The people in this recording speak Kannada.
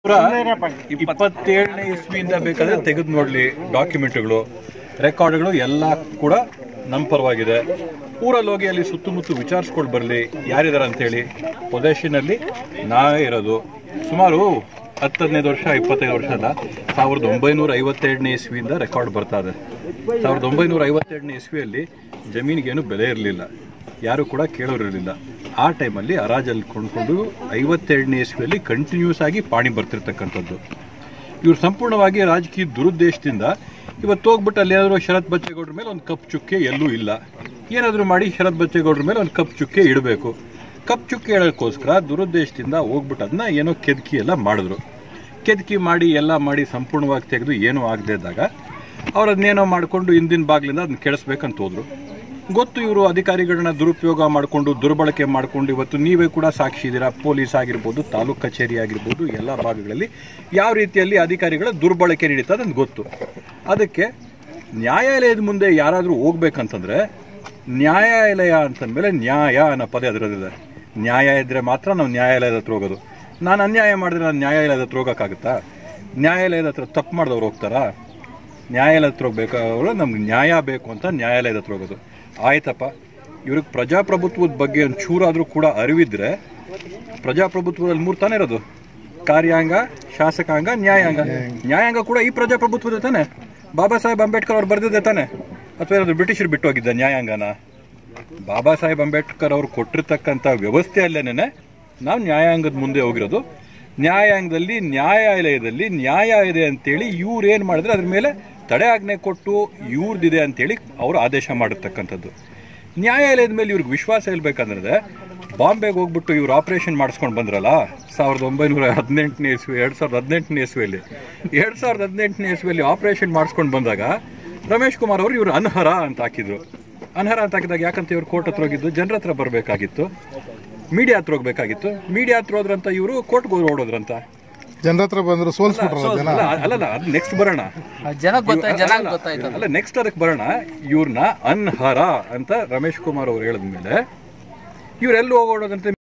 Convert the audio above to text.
ಇಪ್ಪತ್ತೇಳನೇ ಇಸ್ವಿಯಿಂದ ಬೇಕಾದ್ರೆ ತೆಗೆದು ನೋಡ್ಲಿ ಡಾಕ್ಯುಮೆಂಟ್ಗಳು ರೆಕಾರ್ಡ್ಗಳು ಎಲ್ಲ ಕೂಡ ನಮ್ಮ ಪರವಾಗಿದೆ ಊರಲ್ಲಿ ಹೋಗಿ ಅಲ್ಲಿ ಸುತ್ತಮುತ್ತ ವಿಚಾರಿಸ್ಕೊಂಡು ಬರಲಿ ಯಾರಿದ್ದಾರೆ ಅಂತೇಳಿ ಪೊಸೆಷನಲ್ಲಿ ನಾವೇ ಇರೋದು ಸುಮಾರು ಹತ್ತು ಹದಿನೈದು ವರ್ಷ ಇಪ್ಪತ್ತೈದು ವರ್ಷ ಅಲ್ಲ ಸಾವಿರದ ಒಂಬೈನೂರ ಐವತ್ತೆರಡನೇ ಇಸ್ವಿಯಿಂದ ರೆಕಾರ್ಡ್ ಬರ್ತಾ ಇದೆ ಸಾವಿರದ ಒಂಬೈನೂರ ಐವತ್ತೆರಡನೇ ಇಸ್ವಿಯಲ್ಲಿ ಜಮೀನಿಗೇನು ಬೆಲೆ ಇರಲಿಲ್ಲ ಯಾರು ಕೂಡ ಕೇಳೋರಿರಲಿಲ್ಲ ಆ ಟೈಮಲ್ಲಿ ಹರಾಜಲ್ಲಿ ಕೊಂಡ್ಕೊಂಡು ಐವತ್ತೆರಡನೇ ಇಸ್ವಿಯಲ್ಲಿ ಕಂಟಿನ್ಯೂಸ್ ಆಗಿ ಪಾಣಿ ಬರ್ತಿರ್ತಕ್ಕಂಥದ್ದು ಇವರು ಸಂಪೂರ್ಣವಾಗಿ ರಾಜಕೀಯ ದುರುದ್ದೇಶದಿಂದ ಇವತ್ತು ಹೋಗ್ಬಿಟ್ಟು ಅಲ್ಲಿ ಏನಾದರೂ ಶರತ್ ಬಚ್ಚೇಗೌಡ್ರ ಮೇಲೆ ಒಂದು ಕಪ್ ಚುಕ್ಕೆ ಎಲ್ಲೂ ಇಲ್ಲ ಏನಾದರೂ ಮಾಡಿ ಶರತ್ ಬಚ್ಚೇಗೌಡ್ರ ಮೇಲೆ ಒಂದು ಕಪ್ ಚುಕ್ಕೆ ಇಡಬೇಕು ಕಪ್ ಚುಕ್ಕೆ ಹೇಳೋಕ್ಕೋಸ್ಕರ ದುರುದ್ದೇಶದಿಂದ ಹೋಗ್ಬಿಟ್ಟು ಅದನ್ನ ಏನೋ ಕೆದಕಿ ಎಲ್ಲ ಮಾಡಿದ್ರು ಕೆದಕಿ ಮಾಡಿ ಎಲ್ಲ ಮಾಡಿ ಸಂಪೂರ್ಣವಾಗಿ ತೆಗೆದು ಏನೂ ಆಗದೆ ಇದ್ದಾಗ ಅವ್ರು ಅದನ್ನೇನೋ ಮಾಡಿಕೊಂಡು ಹಿಂದಿನ ಬಾಗಿಲಿಂದ ಅದನ್ನ ಕೆಡಿಸ್ಬೇಕಂತ ಹೋದ್ರು ಗೊತ್ತು ಇವರು ಅಧಿಕಾರಿಗಳನ್ನ ದುರುಪಯೋಗ ಮಾಡಿಕೊಂಡು ದುರ್ಬಳಕೆ ಮಾಡಿಕೊಂಡು ಇವತ್ತು ನೀವೇ ಕೂಡ ಸಾಕ್ಷಿ ಇದ್ದೀರಾ ಪೊಲೀಸ್ ಆಗಿರ್ಬೋದು ತಾಲೂಕ್ ಕಚೇರಿ ಆಗಿರ್ಬೋದು ಎಲ್ಲ ಭಾಗಗಳಲ್ಲಿ ಯಾವ ರೀತಿಯಲ್ಲಿ ಅಧಿಕಾರಿಗಳ ದುರ್ಬಳಕೆ ನಡೀತದೆ ಅಂತ ಗೊತ್ತು ಅದಕ್ಕೆ ನ್ಯಾಯಾಲಯದ ಮುಂದೆ ಯಾರಾದರೂ ಹೋಗ್ಬೇಕಂತಂದ್ರೆ ನ್ಯಾಯಾಲಯ ಅಂತಂದಮೇಲೆ ನ್ಯಾಯ ಅನ್ನೋ ಪದ ಅದರದಿದೆ ನ್ಯಾಯ ಇದ್ದರೆ ಮಾತ್ರ ನಾವು ನ್ಯಾಯಾಲಯದ ಹತ್ರ ಹೋಗೋದು ನಾನು ಅನ್ಯಾಯ ಮಾಡಿದ್ರೆ ನಾನು ನ್ಯಾಯಾಲಯದ ಹತ್ರ ಹೋಗೋಕ್ಕಾಗುತ್ತಾ ನ್ಯಾಯಾಲಯದ ಹತ್ರ ತಪ್ಪು ಮಾಡಿದವ್ರು ಹೋಗ್ತಾರಾ ನ್ಯಾಯಾಲಯದ ಹತ್ರ ಹೋಗ್ಬೇಕಾದ್ರೆ ನಮ್ಗೆ ನ್ಯಾಯ ಬೇಕು ಅಂತ ನ್ಯಾಯಾಲಯದ ಹತ್ರ ಹೋಗೋದು ಆಯ್ತಪ್ಪ ಇವ್ರಿಗೆ ಪ್ರಜಾಪ್ರಭುತ್ವದ ಬಗ್ಗೆ ಒಂದು ಚೂರಾದರೂ ಕೂಡ ಅರಿವಿದ್ರೆ ಪ್ರಜಾಪ್ರಭುತ್ವದಲ್ಲಿ ಮೂರು ತಾನೇ ಇರೋದು ಕಾರ್ಯಾಂಗ ಶಾಸಕಾಂಗ ನ್ಯಾಯಾಂಗ ನ್ಯಾಯಾಂಗ ಕೂಡ ಈ ಪ್ರಜಾಪ್ರಭುತ್ವದ ತಾನೆ ಬಾಬಾ ಸಾಹೇಬ್ ಅಂಬೇಡ್ಕರ್ ಅವ್ರು ಬರೆದಿದ್ದೆ ತಾನೆ ಅಥವಾ ಏನಾದ್ರು ಬ್ರಿಟಿಷರು ಬಿಟ್ಟು ಹೋಗಿದ್ದ ನ್ಯಾಯಾಂಗನ ಬಾಬಾ ಸಾಹೇಬ್ ಅಂಬೇಡ್ಕರ್ ಅವರು ಕೊಟ್ಟಿರ್ತಕ್ಕಂಥ ವ್ಯವಸ್ಥೆಯಲ್ಲೇನೆ ನಾವು ನ್ಯಾಯಾಂಗದ ಮುಂದೆ ಹೋಗಿರೋದು ನ್ಯಾಯಾಂಗದಲ್ಲಿ ನ್ಯಾಯಾಲಯದಲ್ಲಿ ನ್ಯಾಯ ಇದೆ ಅಂತೇಳಿ ಇವ್ರು ಏನು ಮಾಡಿದ್ರೆ ಅದ್ರ ಮೇಲೆ ತಡೆ ಆಜ್ಞೆ ಕೊಟ್ಟು ಇವ್ರದ್ದಿದೆ ಅಂತೇಳಿ ಅವರು ಆದೇಶ ಮಾಡಿರ್ತಕ್ಕಂಥದ್ದು ನ್ಯಾಯಾಲಯದ ಮೇಲೆ ಇವ್ರಿಗೆ ವಿಶ್ವಾಸ ಇಲ್ಬೇಕಂದ್ರೆ ಬಾಂಬೆಗೆ ಹೋಗ್ಬಿಟ್ಟು ಇವ್ರು ಆಪರೇಷನ್ ಮಾಡಿಸ್ಕೊಂಡು ಬಂದ್ರಲ್ಲ ಸಾವಿರದ ಒಂಬೈನೂರ ಹದಿನೆಂಟನೇ ಇಸ್ವಿ ಎರಡು ಸಾವಿರದ ಹದಿನೆಂಟನೇ ಇಸ್ವಿಯಲ್ಲಿ ಎರಡು ಸಾವಿರದ ಹದಿನೆಂಟನೇ ಇಸ್ವಿಯಲ್ಲಿ ಆಪರೇಷನ್ ಮಾಡಿಸ್ಕೊಂಡು ಬಂದಾಗ ರಮೇಶ್ ಕುಮಾರ್ ಅವರು ಇವರು ಅನರ್ಹ ಅಂತ ಹಾಕಿದ್ರು ಅನರ್ಹ ಅಂತ ಹಾಕಿದಾಗ ಯಾಕಂತ ಇವ್ರು ಕೋರ್ಟ್ ಹತ್ರ ಹೋಗಿದ್ದು ಜನರ ಹತ್ರ ಬರಬೇಕಾಗಿತ್ತು ಮೀಡಿಯಾ ಹತ್ರ ಹೋಗ್ಬೇಕಾಗಿತ್ತು ಮೀಡಿಯಾ ಹತ್ರ ಹೋದ್ರಂತ ಇವರು ಕೋರ್ಟ್ಗೆ ಹೋಗಿ ಓಡೋದ್ರಂತ ಜನರ ಹತ್ರ ಬಂದ್ರು ಸೋಲ್ಸ್ಬಿಟ್ರ ಜನ ಅಲ್ಲ ಅಲ್ಲಲ್ಲ ಅದು ನೆಕ್ಸ್ಟ್ ಬರೋಣ ಜನಕ್ಕೆ ಗೊತ್ತಾಯ್ತು ಜನಕ್ಕೆ ಗೊತ್ತಾಯ್ತು ಅಲ್ಲ ನೆಕ್ಸ್ಟ್ ಅದಕ್ಕೆ ಬರೋಣ ಇವ್ರನ್ನ ಅನ್ಹರ ಅಂತ ರಮೇಶ್ ಕುಮಾರ್ ಅವ್ರು ಹೇಳಿದ್ಮೇಲೆ ಇವ್ರೆಲ್ಲಿ ಹೋಗೋದಂತ